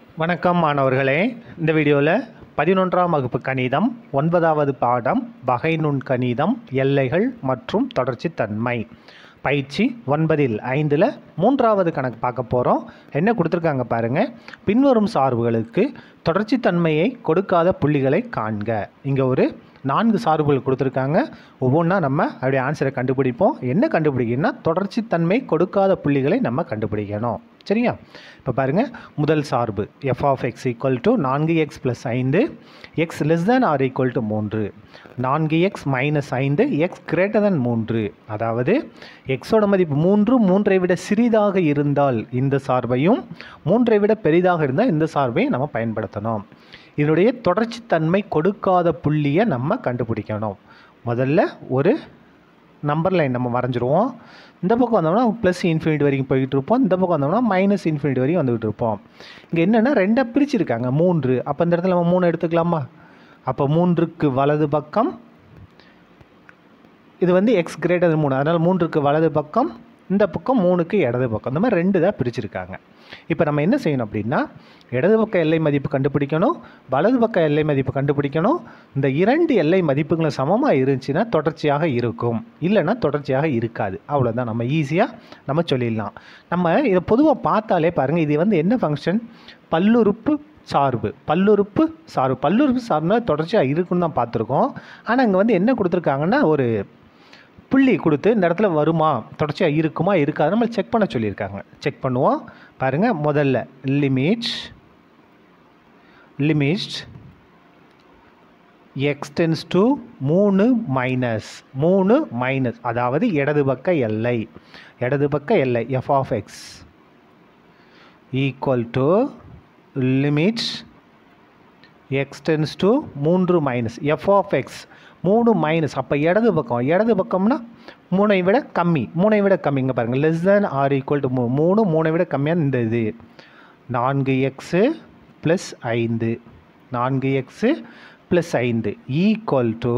வணக்கம் மாணவர்களே இந்த வீடியோவில் பதினொன்றாம் வகுப்பு கணிதம் ஒன்பதாவது பாடம் வகை நுண் கணிதம் எல்லைகள் மற்றும் தொடர்ச்சி தன்மை பயிற்சி ஒன்பதில் ஐந்தில் மூன்றாவது கணக்கு பார்க்க போகிறோம் என்ன கொடுத்துருக்காங்க பாருங்கள் பின்வரும் சார்புகளுக்கு தொடர்ச்சி தன்மையை கொடுக்காத புள்ளிகளை காண்க இங்கே ஒரு நான்கு சார்புகள் கொடுத்துருக்காங்க ஒவ்வொன்றா நம்ம அப்படியே ஆன்சரை கண்டுபிடிப்போம் என்ன கண்டுபிடிக்கணும்னா தொடர்ச்சி தன்மை கொடுக்காத புள்ளிகளை நம்ம கண்டுபிடிக்கணும் சரியா இப்போ பாருங்கள் முதல் சார்பு f of x equal to நான்கு எக்ஸ் ப்ளஸ் ஐந்து x less than or equal to மூன்று நான்கு எக்ஸ் மைனஸ் ஐந்து எக்ஸ் கிரேட்டர் than மூன்று அதாவது எக்ஸோட மதிப்பு மூன்று மூன்றை விட சிறிதாக இருந்தால் இந்த சார்பையும் மூன்றை விட பெரிதாக இருந்தால் இந்த சார்பையும் நம்ம பயன்படுத்தணும் இதனுடைய தொடர்ச்சித்தன்மை கொடுக்காத புள்ளியை நம்ம கண்டுபிடிக்கணும் முதல்ல ஒரு நம்பர் லைன் நம்ம வரைஞ்சிருவோம் இந்த பக்கம் வந்தோம்னா ப்ளஸ் இன்ஃபினிட்டி வரைக்கும் போய்கிட்டு இருப்போம் இந்த பக்கம் வந்தோம்னா மைனஸ் இன்ஃபினிட்டி வரைக்கும் வந்துகிட்டு இருப்போம் இங்கே என்னென்னா ரெண்டாக பிரிச்சிருக்காங்க மூன்று அப்போ இந்த இடத்துல நம்ம மூணு எடுத்துக்கலாமா அப்போ மூன்றுக்கு வலது பக்கம் இது வந்து எக்ஸ் கிரேட்டர் மூணு அதனால் மூன்றுக்கு வலது பக்கம் இந்த பக்கம் மூணுக்கு இடது பக்கம் இந்த மாதிரி ரெண்டு தான் பிரிச்சிருக்காங்க இப்போ நம்ம என்ன செய்யணும் அப்படின்னா இடது பக்க எல்லை மதிப்பு கண்டுபிடிக்கணும் வலது பக்க எல்லை மதிப்பு கண்டுபிடிக்கணும் இந்த இரண்டு எல்லை மதிப்புகளும் சமமாக இருந்துச்சுன்னா தொடர்ச்சியாக இருக்கும் இல்லைன்னா தொடர்ச்சியாக இருக்காது அவ்வளோதான் நம்ம ஈஸியாக நம்ம சொல்லிடலாம் நம்ம இதை பொதுவாக பார்த்தாலே பாருங்கள் இது வந்து என்ன ஃபங்க்ஷன் பல்லுறுப்பு சார்பு பல்லுறுப்பு சார்பு பல்லுறுப்பு சார்புனா தொடர்ச்சியாக இருக்குன்னு தான் பார்த்துருக்கோம் ஆனால் இங்கே வந்து என்ன கொடுத்துருக்காங்கன்னா ஒரு புள்ளி கொடுத்து இந்த இடத்துல வருமா தொடர்ச்சியாக இருக்குமா இருக்காது நம்ம செக் பண்ண சொல்லியிருக்காங்க செக் பண்ணுவோம் பாருங்கள் முதல்ல லிமிட் லிமிட் எக்ஸ்டென்ஸ் டு மூணு மைனஸ் மூணு மைனஸ் அதாவது இடது பக்க எல்லை இடது பக்க எல்லை f of x equal to limit x tends to மூன்று மைனஸ் எஃப் ஆஃப் எக்ஸ் மூணு மைனஸ் அப்போ இடது பக்கம் இடது பக்கம்னா மூணை விட கம்மி மூணை விட கம்மிங்க பாருங்கள் less than or equal to மூ மூணு மூணை விட கம்மியான இந்த இது நான்கு எக்ஸு ப்ளஸ் ஐந்து நான்கு எக்ஸு ப்ளஸ் ஐந்து ஈக்குவல் டு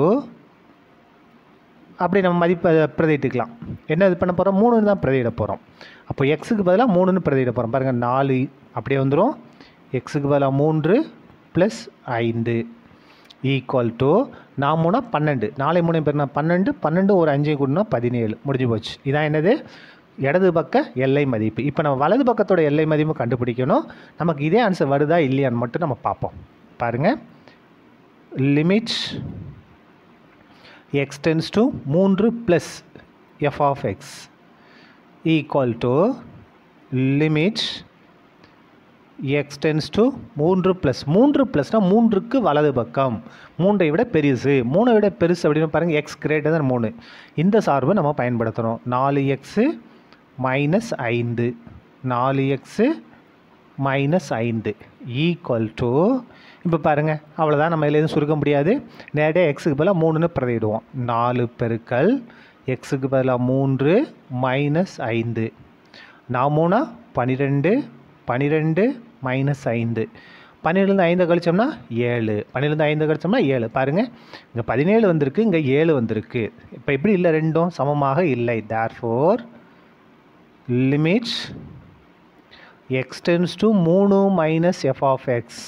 அப்படி நம்ம மதிப்பை பிரதிட்டுக்கலாம் என்ன இது பண்ண போகிறோம் மூணுன்னு தான் பிரதியிட போகிறோம் அப்போ எக்ஸுக்கு பதிலாக மூணுன்னு பிரதியிட போகிறோம் பாருங்கள் நாலு அப்படியே வந்துடும் எக்ஸுக்கு பதிலாக மூன்று ப்ளஸ் ஐந்து ஈக்குவல் டு நான் மூணா பன்னெண்டு நாளை மூணு பேர் நான் பன்னெண்டு பன்னெண்டு ஒரு அஞ்சு கூடனா பதினேழு முடிஞ்சு போச்சு இதான் என்னது இடது பக்க எல்லை மதிப்பு இப்போ நம்ம வலது பக்கத்தோட எல்லை மதிப்பு கண்டுபிடிக்கணும் நமக்கு இதே ஆன்சர் வருதா இல்லையான்னு மட்டும் நம்ம பார்ப்போம் பாருங்கள் லிமிட் எக்ஸ்டென்ஸ் டு மூன்று plus f of x equal to limit x tends to மூன்று ப்ளஸ் மூன்று ப்ளஸ்னால் மூன்றுக்கு வலது பக்கம் மூன்றை விட பெருசு மூணை விட பெருசு அப்படின்னு பாருங்கள் எக்ஸ் கிரேட்டர் தான் மூணு இந்த சார்பு நம்ம பயன்படுத்தணும் நாலு எக்ஸு மைனஸ் ஐந்து நாலு எக்ஸு மைனஸ் ஐந்து ஈக்குவல் டு இப்போ பாருங்கள் அவ்வளோதான் நம்ம இதில் எதுவும் சுருக்க முடியாது நேரடியாக எக்ஸுக்கு பதிலாக மூணுன்னு பிரதிடுவோம் நாலு பெருக்கல் எக்ஸுக்கு பதிலாக மூன்று மைனஸ் ஐந்து நான் மூணா பன்னிரெண்டு பன்னிரெண்டு மைனஸ் ஐந்து பன்னிரெண்டு ஐந்து கழிச்சோம்னா ஏழு பன்னிரெண்டு ஐந்து கழிச்சோம்னா ஏழு பாருங்கள் இங்கே பதினேழு வந்திருக்கு இங்கே ஏழு வந்திருக்கு இப்போ எப்படி இல்லை ரெண்டும் சமமாக இல்லை therefore limit x tends to மூணு minus f of x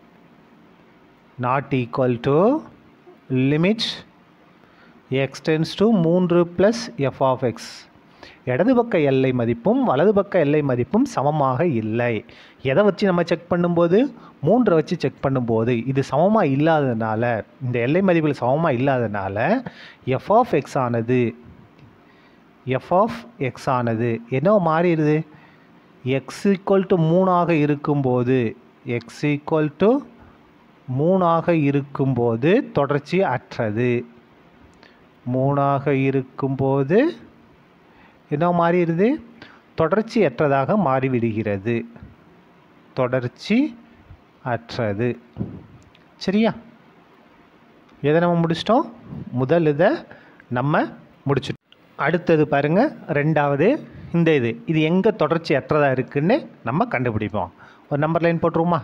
not equal to limit x tends to மூன்று ப்ளஸ் எஃப் ஆஃப் எக்ஸ் இடது பக்க எல்லை மதிப்பும் வலது பக்க எல்லை மதிப்பும் சமமாக இல்லை எதை வச்சு நம்ம செக் பண்ணும்போது மூன்றை வச்சு செக் பண்ணும்போது இது சமமாக இல்லாததுனால இந்த எல்லை மதிப்பில் சமமாக இல்லாததுனால எஃப் ஆஃப் எக்ஸ் ஆனது எஃப் ஆஃப் எக்ஸ் ஆனது என்ன மாறிடுது எக்ஸ் ஈக்குவல் டு மூணாக இருக்கும்போது எக்ஸ் ஈக்குவல் டு மூணாக இருக்கும்போது தொடர்ச்சி அற்றது மூணாக இருக்கும்போது என்ன மாறிடுது தொடர்ச்சி அற்றதாக மாறிவிடுகிறது தொடர்ச்சி அற்றது சரியா எதை நம்ம முடிச்சிட்டோம் முதல் இதை நம்ம முடிச்சிட்டோம் அடுத்தது பாருங்கள் ரெண்டாவது இந்த இது இது எங்கே தொடர்ச்சி அற்றதாக இருக்குன்னு நம்ம கண்டுபிடிப்போம் ஒரு நம்பர் லைன் போட்டுருவோமா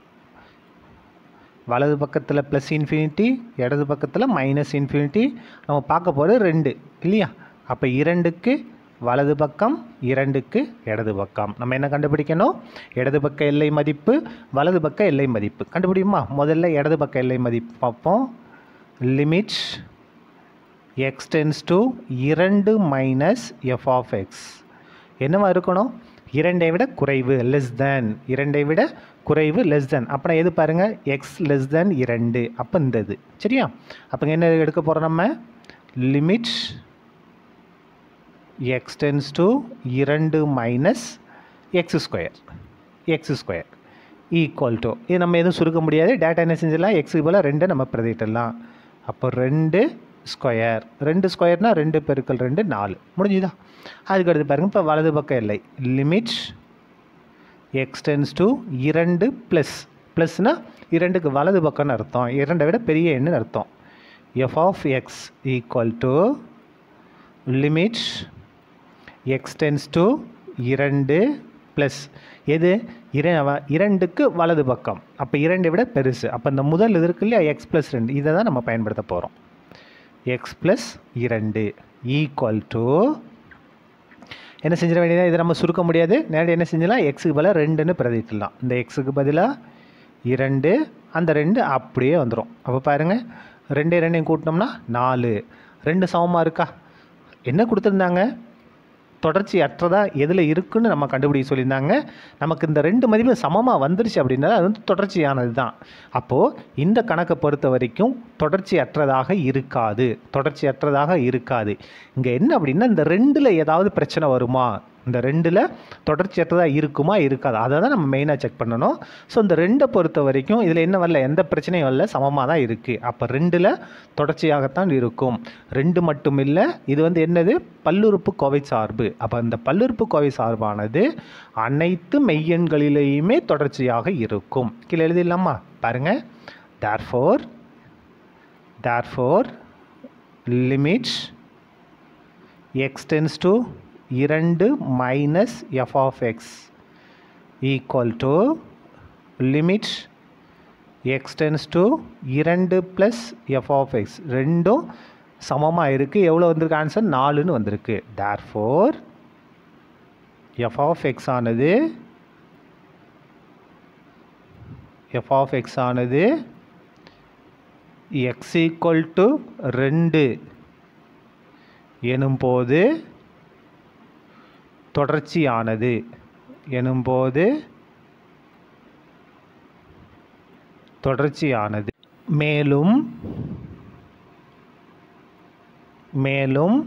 வலது பக்கத்தில் ப்ளஸ் இன்ஃபினிட்டி இடது பக்கத்தில் மைனஸ் இன்ஃபினிட்டி நம்ம பார்க்க போகிறது ரெண்டு இல்லையா அப்போ இரண்டுக்கு வலது பக்கம் இரண்டுக்கு இடது பக்கம் நம்ம என்ன கண்டுபிடிக்கணும் இடது பக்க எல்லை மதிப்பு வலது பக்க எல்லை மதிப்பு கண்டுபிடிக்குமா முதல்ல இடது பக்க எல்லை மதிப்பு பார்ப்போம் லிமிட் எக்ஸ் டென்ஸ் டு இரண்டு மைனஸ் எஃப் ஆஃப் எக்ஸ் என்னவா இருக்கணும் இரண்டை விட குறைவு லெஸ் தேன் இரண்டை விட குறைவு லெஸ் தேன் அப்புறம் எது பாருங்கள் எக்ஸ் லெஸ் தேன் இரண்டு அப்போ இந்த இது சரியா அப்போ என்ன எடுக்க போகிறோம் நம்ம லிமிட் எக்ஸ் டென்ஸ் டு இரண்டு minus x square x square equal to இது நம்ம எதுவும் சுருக்க முடியாது டேட்டா என்ன செஞ்சிடலாம் எக்ஸுக்கு போல் ரெண்டு நம்ம பிரதிட்டலாம் அப்போ ரெண்டு ஸ்கொயர் ரெண்டு ஸ்கொயர்னால் ரெண்டு பெருக்கல் ரெண்டு நாலு முடிஞ்சுதா அதுக்கு அடுத்து பாருங்கள் இப்போ வலது பக்கம் இல்லை லிமிட் எக்ஸ் டென்ஸ் டு இரண்டு ப்ளஸ் ப்ளஸ்னால் இரண்டுக்கு வலது பக்கம்னு அர்த்தம் இரண்டை விட பெரிய எண்ணுன்னு அர்த்தம் f of x equal to limit x tends to இரண்டு ப்ளஸ் எது இர இரண்டுக்கு வலது பக்கம் அப்போ இரண்டை விட பெருசு அப்போ இந்த முதல் இது இருக்கு இல்லையா எக்ஸ் ப்ளஸ் ரெண்டு இதை தான் நம்ம பயன்படுத்த போகிறோம் எக்ஸ் ப்ளஸ் இரண்டு ஈக்குவல் டு என்ன செஞ்சிட வேண்டியது இதை நம்ம சுருக்க முடியாது நேரடி என்ன செஞ்சலாம் எக்ஸுக்கு பதிலாக ரெண்டுன்னு பிரதிக்கலாம் இந்த எக்ஸுக்கு பதிலாக இரண்டு அந்த ரெண்டு அப்படியே வந்துடும் அப்போ பாருங்கள் ரெண்டே ரெண்டையும் கூட்டினோம்னா நாலு ரெண்டு சமமாக இருக்கா என்ன கொடுத்துருந்தாங்க தொடர்ச்சி அற்றதா எதில் இருக்குன்னு நம்ம கண்டுபிடிக்க சொல்லியிருந்தாங்க நமக்கு இந்த ரெண்டு மதிப்பு சமமாக வந்துருச்சு அப்படின்னா அது வந்து தொடர்ச்சியானது தான் அப்போது இந்த கணக்கை பொறுத்த வரைக்கும் தொடர்ச்சி அற்றதாக இருக்காது தொடர்ச்சி அற்றதாக இருக்காது இங்கே என்ன அப்படின்னா இந்த ரெண்டில் ஏதாவது பிரச்சனை வருமா இந்த ரெண்டில் தொடர்ச்சியற்றதாக இருக்குமா இருக்காது அதை தான் நம்ம மெயினாக செக் பண்ணணும் ஸோ இந்த ரெண்டை பொறுத்த வரைக்கும் இதில் என்ன வரல எந்த பிரச்சனையும் வரல சமமாக தான் இருக்குது அப்போ ரெண்டில் தொடர்ச்சியாகத்தான் இருக்கும் ரெண்டு மட்டும் இல்லை இது வந்து என்னது பல்லுறுப்பு கோவை சார்பு அப்போ இந்த பல்லுறுப்பு கோவை சார்பானது அனைத்து மெய்யெண்களிலேயுமே தொடர்ச்சியாக இருக்கும் கீழே எழுதிடலாமா பாருங்கள் therefore therefore limits x tends to இரண்டு minus f of x equal to limit x tends to இரண்டு ப்ளஸ் எஃப் ஆஃப் எக்ஸ் ரெண்டும் சமமாக இருக்குது எவ்வளோ வந்திருக்கு ஆன்சர் நாலுன்னு வந்திருக்கு therefore f of x ஆனது எஃப் ஆஃப் எக்ஸ் ஆனது எக்ஸ் ஈக்குவல் டு ரெண்டு எனும்போது தொடர்ச்சியானது எனும்போது தொடர்ச்சியானது மேலும் மேலும்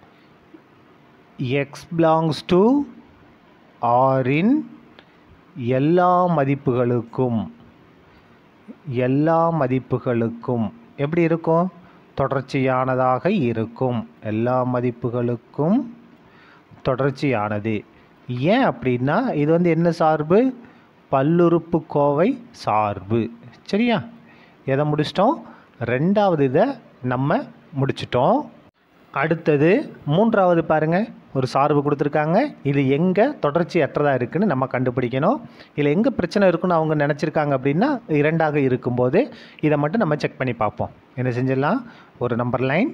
எக்ஸ் பிலாங்ஸ் டு ஆரின் எல்லா மதிப்புகளுக்கும் எல்லா மதிப்புகளுக்கும் எப்படி இருக்கும் தொடர்ச்சியானதாக இருக்கும் எல்லா மதிப்புகளுக்கும் தொடர்ச்சியானது ஏன் அப்படின்னா இது வந்து என்ன சார்பு பல்லுறுப்புக்கோவை சார்பு சரியா எதை முடிச்சிட்டோம் ரெண்டாவது இதை நம்ம முடிச்சிட்டோம் அடுத்தது மூன்றாவது பாருங்கள் ஒரு சார்பு கொடுத்துருக்காங்க இது எங்கே தொடர்ச்சி அற்றதாக இருக்குன்னு நம்ம கண்டுபிடிக்கணும் இதில் எங்கே பிரச்சனை இருக்குன்னு அவங்க நினச்சிருக்காங்க அப்படின்னா இரண்டாக இருக்கும்போது இதை மட்டும் நம்ம செக் பண்ணி பார்ப்போம் என்ன செஞ்சிடலாம் ஒரு number line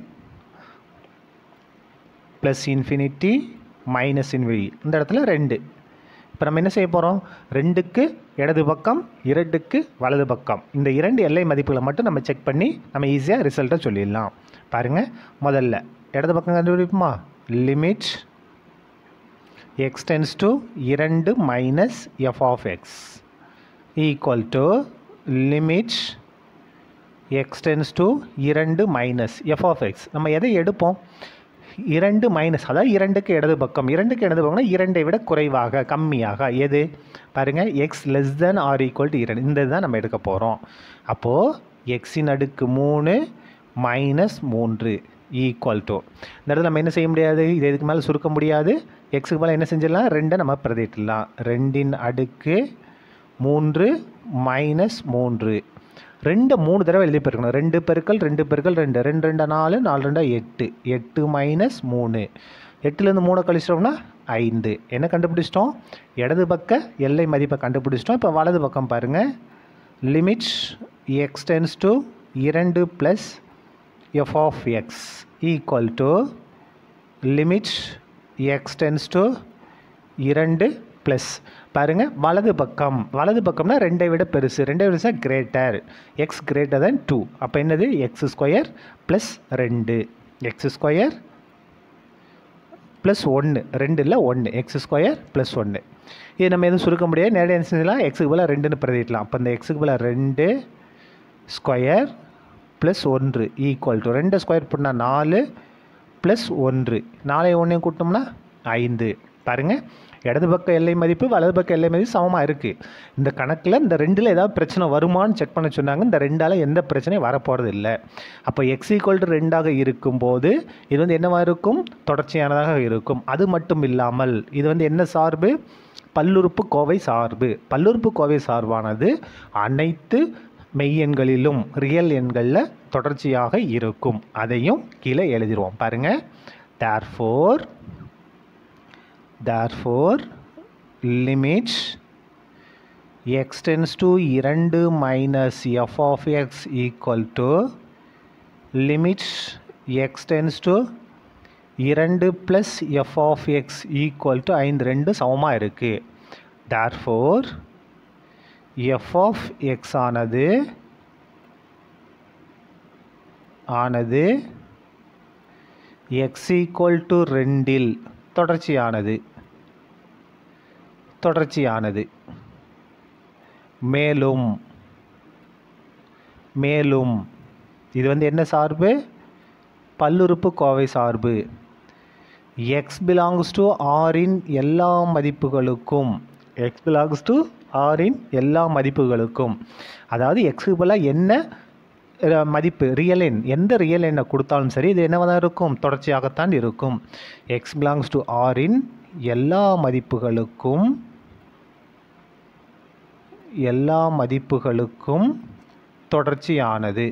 plus infinity minus infinity இந்த இடத்துல ரெண்டு இப்போ நம்ம என்ன செய்ய போகிறோம் ரெண்டுக்கு இடது பக்கம் இரண்டுக்கு வலது பக்கம் இந்த இரண்டு எல்லை மதிப்புகளை மட்டும் நம்ம செக் பண்ணி நம்ம ஈஸியாக ரிசல்ட்டை சொல்லிடலாம் பாருங்கள் முதல்ல இடது பக்கம் கண்டுபிடிப்போமா லிமிட் எக்ஸ் டென்ஸ் டு இரண்டு minus f of x equal to limit x tends to இரண்டு மைனஸ் எஃப் ஆஃப் எக்ஸ் நம்ம எதை எடுப்போம் இரண்டு மைனஸ் அதாவது இரண்டுக்கு இடது பக்கம் இரண்டுக்கு இடது பக்கம்னா இரண்டை விட குறைவாக கம்மியாக எது பாருங்கள் x less than or equal to இரண்டு இந்த தான் நம்ம எடுக்க போகிறோம் அப்போது எக்ஸின் அடுக்கு மூணு மைனஸ் மூன்று ஈக்குவல் டு இந்த இடத்துல நம்ம என்ன செய்ய முடியாது இது இதுக்கு மேலே சுருக்க முடியாது எக்ஸுக்கு மேலே என்ன செஞ்சிடலாம் ரெண்டை நம்ம பிரதிட்டலாம் ரெண்டின் அடுக்கு மூன்று மைனஸ் மூன்று ரெண்டு மூணு தடவை எழுதி பெருக்கணும் ரெண்டு பெருக்கல் ரெண்டு பெருக்கல் ரெண்டு ரெண்டு ரெண்டா நாலு நாலு ரெண்டா எட்டு எட்டு மைனஸ் மூணு எட்டுலேருந்து மூணை கழிச்சிட்டோம்னா ஐந்து என்ன கண்டுபிடிச்சிட்டோம் இடது பக்க எல்லை மதிப்பை கண்டுபிடிச்சிட்டோம் இப்போ வலது பக்கம் பாருங்கள் லிமிட் எக்ஸ் டென்ஸ் டு இரண்டு plus f of x equal to limit x tends to இரண்டு ப்ளஸ் பாருங்கள் வலது பக்கம் வலது பக்கம்னா ரெண்டை விட பெருசு ரெண்டை விட பெருசாக greater x greater than two அப்போ என்னது எக்ஸ் ஸ்கொயர் ப்ளஸ் ரெண்டு எக்ஸ் ஸ்கொயர் ப்ளஸ் ஒன்று ரெண்டு இல்லை ஒன்று எக்ஸ் ஸ்கொயர் ப்ளஸ் ஒன்று இது நம்ம எதுவும் சுருக்க முடியாது நேரடி செஞ்சலாம் எக்ஸுக்கு போல் ரெண்டுன்னு பிரதிக்கலாம் அப்போ இந்த எக்ஸுக்கு போல் ரெண்டு ஸ்கொயர் ப்ளஸ் ஒன்று ஈக்குவல் டு ரெண்டு ஸ்கொயர் பண்ணால் நாலு ப்ளஸ் ஒன்று நாளையும் ஒன்றையும் கூட்டினோம்னா ஐந்து பாருங்கள் இடது பக்க எல்லை மதிப்பு வலது பக்க எல்லை மதிப்பு சமமாக இருக்குது இந்த கணக்கில் இந்த ரெண்டில் ஏதாவது பிரச்சனை வருமான்னு செக் பண்ண சொன்னாங்க இந்த ரெண்டால் எந்த பிரச்சனையும் வரப்போகிறது இல்லை அப்போ எக்ஸ் ஈக்குவல் டு ரெண்டாக இருக்கும்போது இது வந்து என்னவாக இருக்கும் தொடர்ச்சியானதாக இருக்கும் அது மட்டும் இல்லாமல் இது வந்து என்ன சார்பு பல்லுறுப்பு கோவை சார்பு பல்லுறுப்பு கோவை சார்பானது அனைத்து மெய்யெண்களிலும் ரியல் எண்களில் தொடர்ச்சியாக இருக்கும் அதையும் கீழே எழுதிடுவோம் பாருங்கள் therefore therefore limit x tends to 2 minus f of x equal to limit x tends to 2 plus f of x equal to 5 ரெண்டு சமமாக இருக்குது therefore f of x ஆனது ஆனது x equal to ரெண்டில் தொடர்ச்சியானது தொடர்ச்சியானது மேலும் மேலும் இது வந்து என்ன சார்பு பல்லுறுப்பு கோவை சார்பு எக்ஸ் பிலாங்ஸ் டு ஆரின் எல்லா மதிப்புகளுக்கும் எக்ஸ் பிலாங்ஸ் டு ஆரின் எல்லா மதிப்புகளுக்கும் அதாவது எக்ஸுக்கு பதிலாக என்ன அஹ், மதிப்பு ரியல் எண் எந்த ரியல் எண்ணை கொடுத்தாலும் சரி இது என்னவாக தான் இருக்கும் தொடர்ச்சியாகத்தான் இருக்கும் எக்ஸ் பிலாங்ஸ் டு ஆரின் எல்லா மதிப்புகளுக்கும் எல்லா மதிப்புகளுக்கும் தொடர்ச்சியானது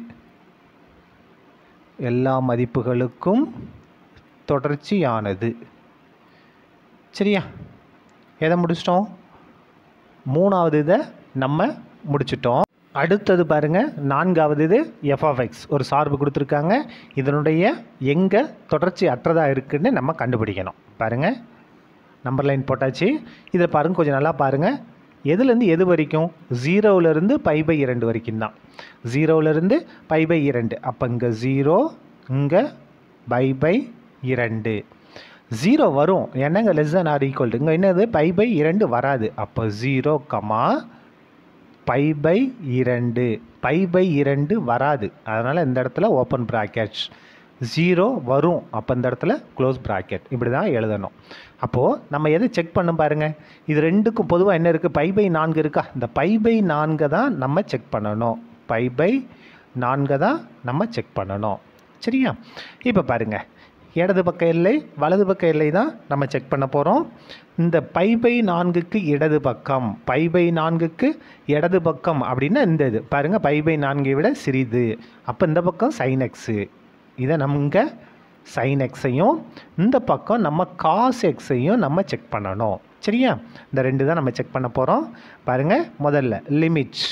எல்லா மதிப்புகளுக்கும் தொடர்ச்சியானது சரியா எதை முடிச்சிட்டோம் மூணாவது இதை நம்ம முடிச்சிட்டோம் அடுத்தது பாருங்க நான்காவது இது எஃப்எஃப்எக்ஸ் ஒரு சார்பு கொடுத்துருக்காங்க இதனுடைய எங்கே தொடர்ச்சி அற்றதாக இருக்குன்னு நம்ம கண்டுபிடிக்கணும் பாருங்க நம்பர் லைன் போட்டாச்சு இதில் பாருங்க கொஞ்சம் நல்லா பாருங்கள் எதுலேருந்து எது வரைக்கும் ஜீரோவிலேருந்து பை பை இரண்டு வரைக்கும் தான் ஜீரோவிலேருந்து பை பை இரண்டு அப்போ இங்கே ஜீரோ இங்கே பை பை இரண்டு ஜீரோ வரும் என்னங்க லெஸ் than ஆர் ஈக்குவல் இங்கே என்னது பை பை இரண்டு வராது அப்போ ஜீரோ கமா பை பை இரண்டு பை பை இரண்டு வராது அதனால் இந்த இடத்துல ஓப்பன் ப்ராக்கெட்ஸ் ஜீரோ வரும் அப்போ இந்த இடத்துல க்ளோஸ் ப்ராக்கெட் இப்படி தான் எழுதணும் அப்போது நம்ம எதை செக் பண்ண பாருங்க இது ரெண்டுக்கும் பொதுவாக என்ன இருக்குது பை பை நான்கு இருக்கா இந்த பை பை நான்கை தான் நம்ம செக் பண்ணணும் பை பை நான்கை தான் நம்ம செக் பண்ணணும் சரியா இப்போ பாருங்கள் இடது பக்க எல்லை வலது பக்க எல்லை தான் நம்ம செக் பண்ண போகிறோம் இந்த பை பை நான்குக்கு இடது பக்கம் பை பை நான்குக்கு இடது பக்கம் அப்படின்னா இந்த இது பாருங்கள் பை பை நான்கை விட சிறிது அப்போ இந்த பக்கம் சைன் எக்ஸு இதை நம்ம இங்கே சைன் எக்ஸையும் இந்த பக்கம் நம்ம காஸ் எக்ஸையும் நம்ம செக் பண்ணணும் சரியா இந்த ரெண்டு தான் நம்ம செக் பண்ண போகிறோம் பாருங்கள் முதல்ல limit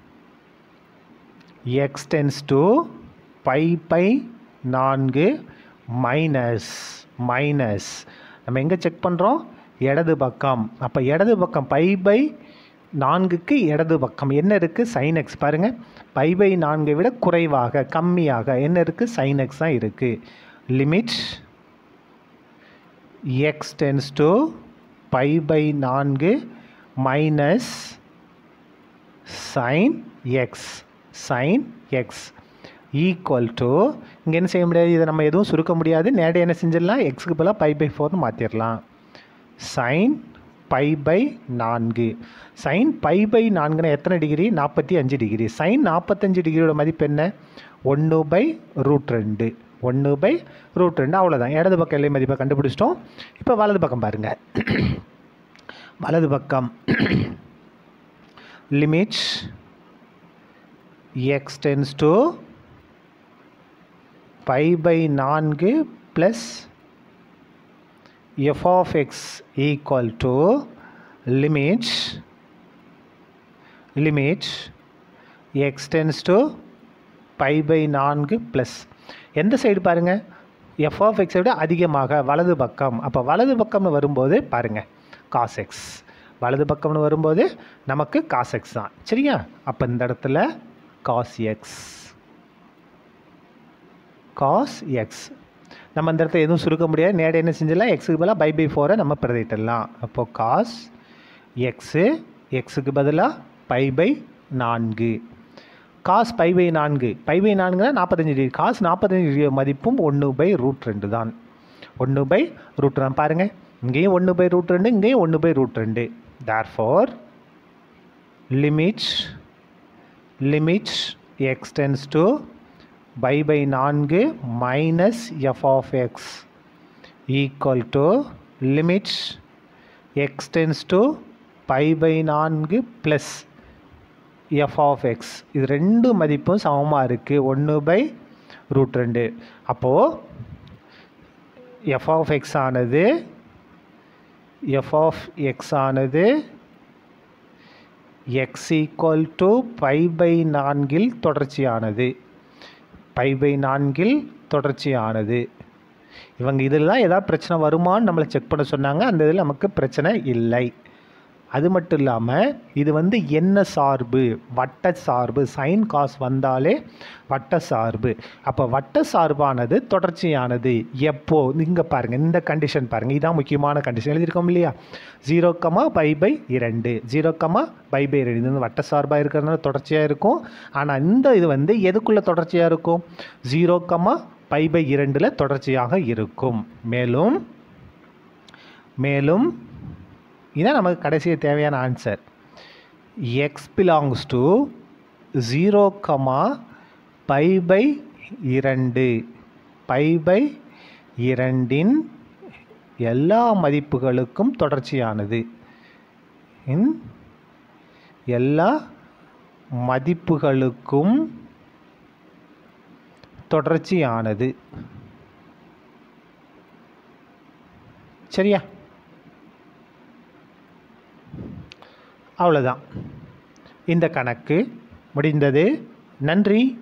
x tends to pi by நான்கு மைனஸ் மைனஸ் நம்ம எங்கே செக் பண்ணுறோம் இடது பக்கம் அப்போ இடது பக்கம் பை பை நான்குக்கு இடது பக்கம் என்ன இருக்குது சைன் எக்ஸ் பாருங்கள் பை பை நான்கை விட குறைவாக கம்மியாக என்ன இருக்குது சைன் எக்ஸ் தான் இருக்குது limit x tends to pi by நான்கு minus sine x sine x equal to இங்கே என்ன செய்ய முடியாது இதை நம்ம எதுவும் சுருக்க முடியாது நேரடியாக என்ன செஞ்சிடலாம் எக்ஸுக்கு பதிலாக பை பை ஃபோர்னு மாற்றிடலாம் சைன் பை பை நான்கு சைன் பை பை நான்குனா எத்தனை டிகிரி நாற்பத்தி அஞ்சு டிகிரி சைன் நாற்பத்தஞ்சு டிகிரியோட மதிப்பு என்ன ஒன்று பை ரூட் ரெண்டு ஒன்று பை ரூட் ரெண்டு அவ்வளோதான் இடது பக்கம் எல்லை மதிப்பை கண்டுபிடிச்சிட்டோம் இப்போ வலது பக்கம் பாருங்கள் வலது பக்கம் limit x tends to pi by நான்கு plus f of x equal to limit limit x tends to pi by நான்கு ப்ளஸ் எந்த சைடு பாருங்கள் எஃப் ஆஃப் எக்ஸை விட அதிகமாக வலது பக்கம் அப்போ வலது பக்கம்னு வரும்போது பாருங்கள் காஸ் எக்ஸ் வலது பக்கம்னு வரும்போது நமக்கு காஸ் எக்ஸ் தான் சரியா அப்போ இந்த இடத்துல காஸ் எக்ஸ் காஸ் எக்ஸ் நம்ம இந்த இடத்துல எதுவும் சுருக்க முடியாது நேரடி என்ன செஞ்சிடலாம் எக்ஸுக்கு பதிலாக பை பை ஃபோரை நம்ம பிரதிட்டலாம் அப்போது காஸ் எக்ஸு எக்ஸுக்கு பதிலாக பை பை நான்கு காஸ் பை பை நான்கு பை பை நான்குனா நாற்பத்தஞ்சு டிகிரி காஸ் நாற்பத்தஞ்சு டிகிரி மதிப்பும் ஒன்று பை ரூட் ரெண்டு தான் ஒன்று பை ரூட் தான் பாருங்கள் இங்கேயும் ஒன்று பை ரூட் ரெண்டு இங்கேயும் ஒன்று பை ரூட் ரெண்டு therefore limit limit x tends to pi by நான்கு minus f of x equal to limit x tends to pi by நான்கு ப்ளஸ் எஃப் ஆஃப் எக்ஸ் இது ரெண்டு மதிப்பும் சமமாக இருக்குது ஒன்று பை ரூட் ரெண்டு அப்போது எஃப் ஆஃப் எக்ஸ் ஆனது எஃப் ஆஃப் எக்ஸ் ஆனது x equal to pi by நான்கில் தொடர்ச்சியானது பை பை நான்கில் தொடர்ச்சியானது இவங்க இதில் தான் ஏதாவது பிரச்சனை வருமான்னு நம்மளை செக் பண்ண சொன்னாங்க அந்த இதில் நமக்கு பிரச்சனை இல்லை அது மட்டும் இல்லாமல் இது வந்து என்ன சார்பு வட்ட சார்பு சைன் காஸ் வந்தாலே வட்ட சார்பு அப்போ வட்ட சார்பானது தொடர்ச்சியானது எப்போ இங்கே பாருங்கள் இந்த கண்டிஷன் பாருங்கள் இதான் முக்கியமான கண்டிஷன் எழுதியிருக்கோம் இல்லையா ஜீரோ கமா பை பை இரண்டு ஜீரோ கமா பை பை இரண்டு இது வந்து வட்ட சார்பாக இருக்கிறதுனால தொடர்ச்சியாக இருக்கும் ஆனால் இந்த இது வந்து எதுக்குள்ளே தொடர்ச்சியாக இருக்கும் ஜீரோ கமா பை பை இரண்டில் தொடர்ச்சியாக இருக்கும் மேலும் மேலும் இதான் நமக்கு கடைசியாக தேவையான answer x belongs to zero comma pi by இரண்டு பை பை இரண்டின் எல்லா மதிப்புகளுக்கும் தொடர்ச்சியானது இன் எல்லா மதிப்புகளுக்கும் தொடர்ச்சியானது சரியா அவ்வளோதான் இந்த கணக்கு முடிந்தது நன்றி